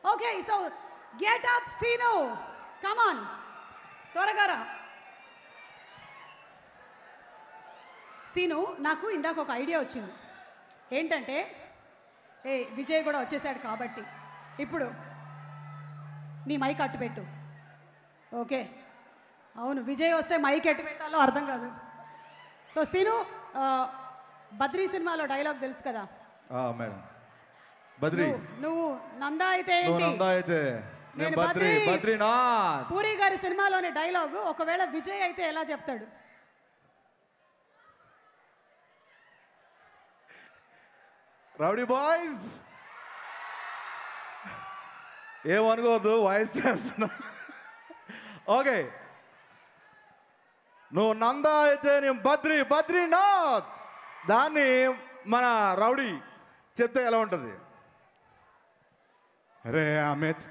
Okay so get up Seenu come on త్వరగా రా scene నాకు ఇందాక ఒక ఐడియా వచ్చింది ఏంటంటే ఏ విజయ్ కూడా వచ్చేసాడు కాబట్టి ఇప్పుడు నీ మైక్ అట్టు పెట్టు ఓకే అవును విజయ్ వస్తే మైక్ ఎట్టు పెట్టాలో అర్థం కాదు సో సీను ఆ, బద్రీ సినిమాలో డైలాగ్ తెలుసు కదా ఆ, మేడం బద్రి నువ్వు నువ్వు నందా అయితే నువ్వు ఏంటి నందా అయితే నేను నేను బద్రి బద్రి. బద్రీనాథ్ పూరి గారి సినిమాలోని డైలాగు ఒకవేళ విజయ్ అయితే ఎలా చెప్తాడు రౌడీ బాయ్స్ ఏమనుకోవద్దు వాయిస్ చేస్తున్నా ఓకే నువ్వు నంద అయితే నేను బద్రి బద్రీనాథ్ దాన్ని మన రౌడీ చెప్తే ఎలా ఉంటుంది రే అమిత్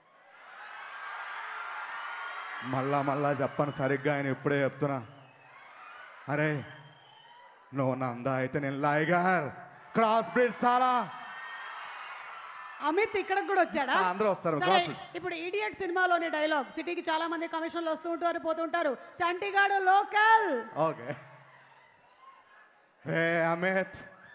మళ్ళా మళ్ళా చెప్పను సరిగ్గా ఆయన ఇప్పుడే చెప్తున్నా అరే నువ్వు నంద అయితే నేను లైగర్ క్రాస్ బ్రిడ్ సాలా అమిత్ ఇక్కడికి కూడా వచ్చాడా ఆ, అందరూ వస్తారు, సరే, cross. ఇప్పుడు ఇడియట్ సినిమాలోని డైలాగ్ సిటీకి చాలా మంది కమిషన్లు వస్తూ ఉంటారు పోతుంటారు చంటిగాడు లోకల్ ఓకే రే అమిత్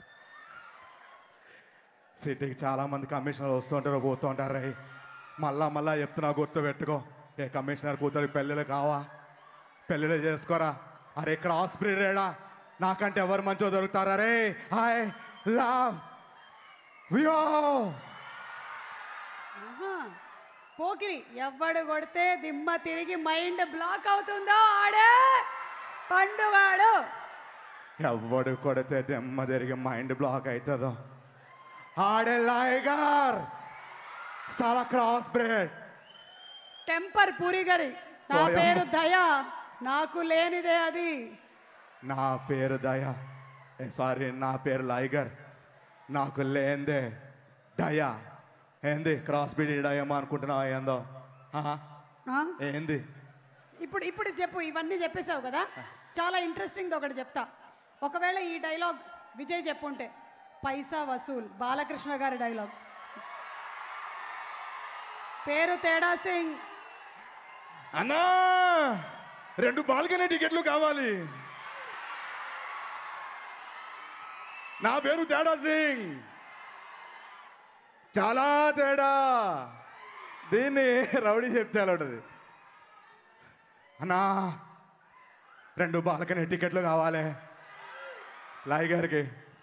సిటీకి చాలా మంది కమిషనర్ వస్తుంటారు పోతూ ఉంటారు రే మళ్ళా మళ్ళా చెప్తున్నా గుర్తు పెట్టుకో ఏ కమిషనర్ కూతురు పెళ్ళిళ్ళు కావా పెళ్ళిళ్ళు చేసుకోరా అరే క్రాస్ బ్రీడ్ రేడా నాకంటే ఎవరు మంచో దొరుకుతారా రే హాయ్ లవ్ వ్యో ఆహా. పోకిరి ఎవ్వడు కొడితే దిమ్మ తిరిగి మైండ్ బ్లాక్ అవుతుందో ఆడే పండుగాడు ఎవడు కొడితే దెమ్మ తిరిగి మైండ్ బ్లాక్ అవుతుందో ఆడే లైగర్ చాలా క్రాస్ బ్రేడ్ టెంపర్ పూరి గారి నా ఓయమ్మ. పేరు దయ నాకు లేనిదే అది నా పేరు దయ ఏ సారీ నా పేరు లైగర్ నాకు లేందే దయ ఏంది క్రాస్ బ్రీడ్ డయమా అనుకుంటున్నావా ఏందో ఆహా, ఆ? ఏంది ఇప్పుడు ఇప్పుడు చెప్పు ఇవన్నీ చెప్పేశావు కదా చాలా ఇంట్రెస్టింగ్ ఒకటి చెప్తా ఒకవేళ ఈ డైలాగ్ విజయ్ చెప్పుంటే పైసా వసూల్ బాలకృష్ణ గారి డైలాగ్ పేరు తేడా సింగ్ అన్నా రెండు బాల్కనీ టికెట్లు కావాలి నా పేరు తేడా సింగ్ చాలా తేడా దీన్ని రౌడీ చెప్తే అలా ఉంటుంది అన్నా రెండు బాల్కనీ టికెట్లు కావాలి లాయ్ గారికి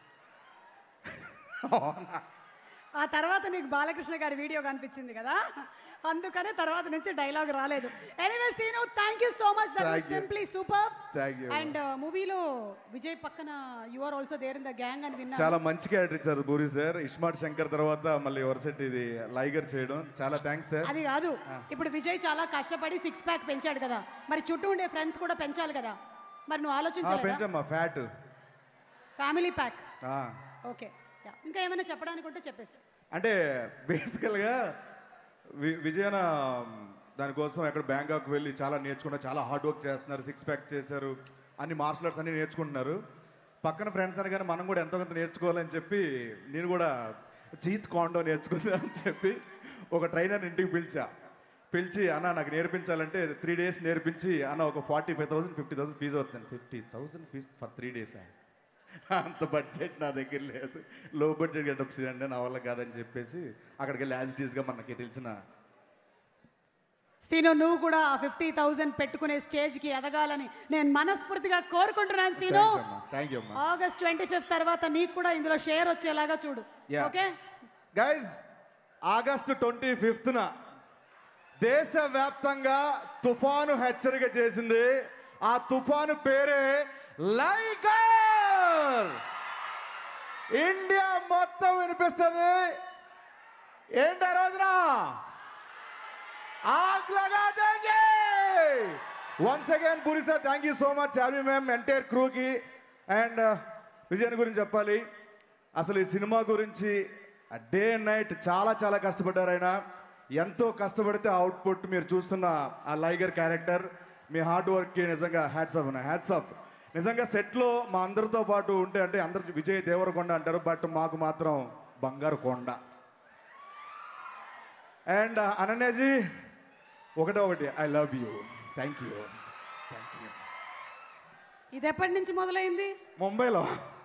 అవునా? ఆ తర్వాత నీకు బాలకృష్ణ గారి వీడియో కనిపించింది కదా అందుకనే తర్వాత నుంచి డైలాగ్ రాలేదు anyway Seenu thank you so much that Thank you. Simply super Thank you. And మూవీలో విజయ్ పక్కన you are also there in the gang అని విన్నా చాలా మంచి క్యారెక్టర్ ఇచ్చారు పూరి సార్ ఇస్మార్ట్ శంకర్ తర్వాత మళ్ళీ వరసెట్ ఇది లైగర్ చేయడం చాలా థ్యాంక్స్ సార్ అది కాదు ఇప్పుడు విజయ్ చాలా కష్టపడి సిక్స్ ప్యాక్ పెంచాడు కదా మరి చుట్టూ ఉండే ఫ్రెండ్స్ కూడా పెంచాలి కదా మరి నువ్వు ఆలోచించలేదా పెంచమ్మా fat family pack okay yeah ఇంకా ఏమైనా చెప్పడానికి ఉంటే చెప్పేసి అంటే బేసికల్గా వి విజయన దానికోసం ఎక్కడ బ్యాంకాక్ వెళ్ళి చాలా నేర్చుకున్నారు చాలా హార్డ్ వర్క్ చేస్తున్నారు సిక్స్ ప్యాక్ చేశారు అన్ని మార్షల్ ఆర్ట్స్ అన్ని నేర్చుకుంటున్నారు పక్కన ఫ్రెండ్స్ అని కానీ మనం కూడా ఎంతో కొంత నేర్చుకోవాలని చెప్పి నేను కూడా జీత్ కాండో నేర్చుకుందా అని చెప్పి ఒక ట్రైనర్ ఇంటికి పిలిచా పిలిచి అన్న నాకు నేర్పించాలంటే త్రీ డేస్ నేర్పించి అన్న ఒక forty five thousand fifty thousand fees అవుతుంది fifty thousand fees for three days అంత బడ్జెట్ నా దగ్గర లేదు లో బడ్జెట్ గెటప్స్ అంటే నా వల్ల కాదని చెప్పేసి అక్కడికి వెళ్ళి యాజ్ ఇట్ ఈస్గా మనకి తెలిసిన సీను నువ్వు కూడా ఆ ఫిఫ్టీ థౌజండ్ పెట్టుకునే స్టేజ్కి ఎదగాలని నేను మనస్ఫూర్తిగా కోరుకుంటున్నాను సీను థ్యాంక్ యూ అమ్మా ఆగస్ట్ ట్వంటీ ఫిఫ్త్ తర్వాత నీకు కూడా ఇందులో షేర్ వచ్చేలాగా చూడు Yeah. Okay guys August twenty ఫిఫ్త్న దేశవ్యాప్తంగా తుఫాను హెచ్చరిక చేసింది ఆ తుఫాను పేరే లైగర్ ఇండియా మొత్తం వినిపిస్తుంది ఏంటి ఆ రోజున ఆగ్ లగా దేంగే once again Puri sir thank you so much army ma'am entire క్రూకి అండ్ విజయన్ గురించి చెప్పాలి అసలు ఈ సినిమా గురించి డే అండ్ నైట్ చాలా చాలా కష్టపడ్డారు ఆయన ఎంతో కష్టపడితే అవుట్పుట్ మీరు చూస్తున్న ఆ లైగర్ క్యారెక్టర్ మీ హార్డ్ వర్క్కి నిజంగా హ్యాట్స్ ఆఫ్ హ్యాట్స్ ఆఫ్ నిజంగా సెట్లో మా అందరితో పాటు ఉంటే అంటే అందరు విజయ్ దేవరకొండ అంటారు బట్ మాకు మాత్రం బంగారు కొండ అండ్ అనన్యాజీ ఒకటే ఒకటి I love you thank you thank you ఇది ఎప్పటి నుంచి మొదలైంది ముంబైలో